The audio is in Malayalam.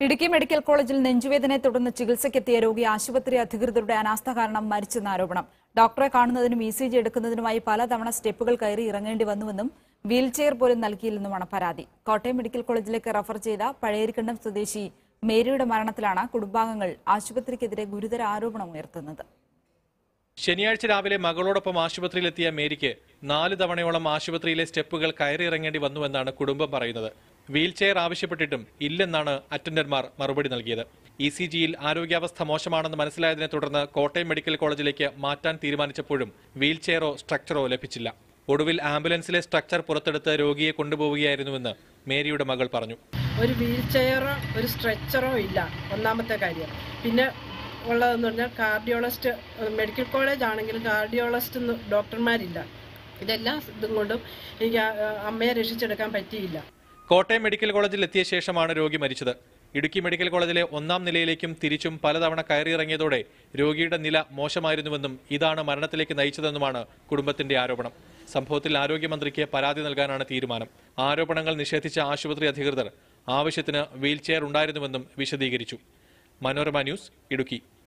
ഇടുക്കി മെഡിക്കൽ കോളേജിൽ നെഞ്ചുവേദനയെ തുടർന്ന് ചികിത്സയ്ക്കെത്തിയ രോഗി ആശുപത്രി അധികൃതരുടെ അനാസ്ഥ കാരണം മരിച്ചെന്ന ആരോപണം ഡോക്ടറെ കാണുന്നതിനും ഇ സി ജി എടുക്കുന്നതിനുമായി പലതവണ സ്റ്റെപ്പുകൾ കയറി ഇറങ്ങേണ്ടി വന്നുവെന്നും വീൽചെയർ പോലും നൽകിയില്ലെന്നുമാണ് പരാതി കോട്ടയം മെഡിക്കൽ കോളേജിലേക്ക് റഫർ ചെയ്ത പഴയരിക്കണ്ടം സ്വദേശി മേരിയുടെ മരണത്തിലാണ് കുടുംബാംഗങ്ങൾ ആശുപത്രിക്കെതിരെ ഗുരുതര ആരോപണം ഉയർത്തുന്നത് ശനിയാഴ്ച രാവിലെ മകളോടൊപ്പം ആശുപത്രിയിലെത്തിയ മേരിക്ക് നാല് തവണയോളം ആശുപത്രിയിലെ സ്റ്റെപ്പുകൾ കയറിയിറങ്ങേണ്ടി വന്നുവെന്നാണ് കുടുംബം പറയുന്നത് വീൽചെയർ ആവശ്യപ്പെട്ടിട്ടും ഇല്ലെന്നാണ് അറ്റൻഡർമാർ മറുപടി നൽകിയത് ഇ സി ജിയിൽ ആരോഗ്യാവസ്ഥ മോശമാണെന്ന് മനസ്സിലായതിനെ തുടർന്ന് കോട്ടയം മെഡിക്കൽ കോളേജിലേക്ക് മാറ്റാൻ തീരുമാനിച്ചപ്പോഴും വീൽചെയറോ സ്ട്രക്ചറോ ലഭിച്ചില്ല ഒടുവിൽ ആംബുലൻസിലെ സ്ട്രക്ചർ പുറത്തെടുത്ത് രോഗിയെ കൊണ്ടുപോവുകയായിരുന്നുവെന്ന് മേരിയുടെ മകൾ പറഞ്ഞു ഒരു വീൽ ചെയറോ ഒരു സ്ട്രെച്ചറോ ഇല്ല ഒന്നാമത്തെ കാര്യം പിന്നെ ഉള്ളതെന്ന് പറഞ്ഞാൽ കാർഡിയോളജിസ്റ്റ് മെഡിക്കൽ കോളേജ് ആണെങ്കിലും കാർഡിയോളജിസ്റ്റ് എന്ന് ഡോക്ടർമാരില്ല ഇതെല്ലാം ഇതും കൊണ്ടും എനിക്ക് ആ- ആ അമ്മയെ രക്ഷിച്ചെടുക്കാൻ പറ്റിയില്ല കോട്ടയം മെഡിക്കൽ കോളേജിൽ എത്തിയ ശേഷമാണ് രോഗി മരിച്ചത് ഇടുക്കി മെഡിക്കൽ കോളേജിലെ ഒന്നാം നിലയിലേക്കും തിരിച്ചും പലതവണ കയറിയിറങ്ങിയതോടെ രോഗിയുടെ നില മോശമായിരുന്നുവെന്നും ഇതാണ് മരണത്തിലേക്ക് നയിച്ചതെന്നുമാണ് കുടുംബത്തിന്റെ ആരോപണം സംഭവത്തിൽ ആരോഗ്യമന്ത്രിക്ക് പരാതി നൽകാനാണ് തീരുമാനം ആരോപണങ്ങൾ നിഷേധിച്ച ആശുപത്രി അധികൃതർ ആവശ്യത്തിന് വീൽചെയർ ഉണ്ടായിരുന്നുവെന്നും വിശദീകരിച്ചു മനോരമ ന്യൂസ് ഇടുക്കി